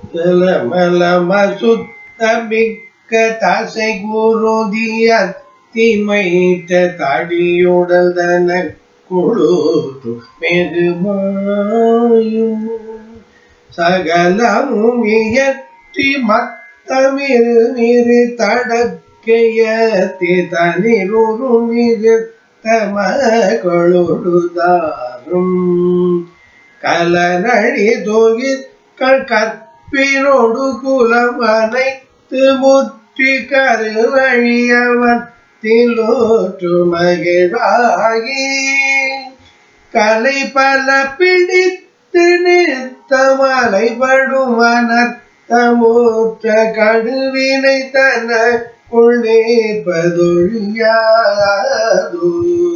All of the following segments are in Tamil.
மசுத்த மிக்க தசை குருதிய திமைத்த தடியுடல் தன குழுத்து மெருமாயும் சகலமும் இயற்றி மத்தமிரு மிரு தடக்கையத்தி தனிருரும் தம கொழுதாரும் கலனழி தொகிற்கள் கற்பினோடு குலம் அனைத்து முற்றி கருவழியவன் திலோற்று மகிழாகி கலை பல பிடித்து நிறுத்த மலைபடும் அனர்த்தமூற்ற கடுவினை தன கொள்ளேற்பதொழியாது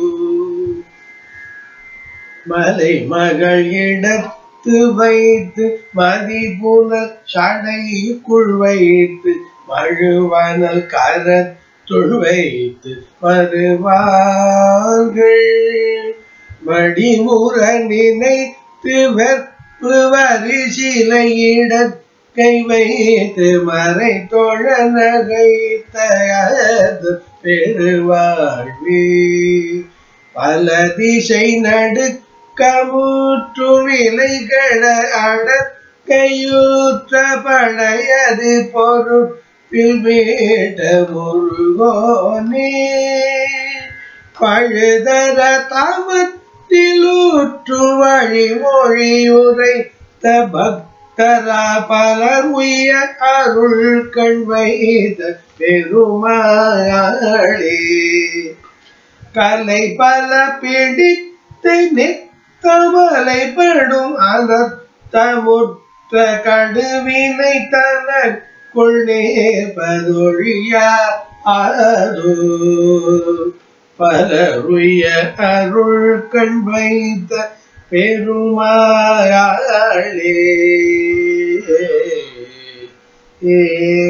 மலை மகள் இடத்து வைத்து மதிபுனல் சடைக்குள் வைத்து மழுவனல் கரத்துள் வைத்து வருவார்கள் மடிமுற நினைத்து வெற்பு வரிசிலையிடத் கை வைத்து மறை தொழ நகைத்த பெருவாழ்வே பல திசை நடுக்கமுற்று விலைகள அடக்கையூற்ற பழையது பொருட்பில் வேட முருகோனே பழுதர தமத்திலூற்று வழிமொழி உரைத்த பக்தரா பலர் உய அருள் கண் வைத்த பெருமாளே கலை பல பிடித்து நித்தமலை படும் அனர்த்தமுற்ற கடுவினை தனக்குள் நேர்பதொழியா அது பலருய அருள் கண் வைத்த பெருமாளே ஏ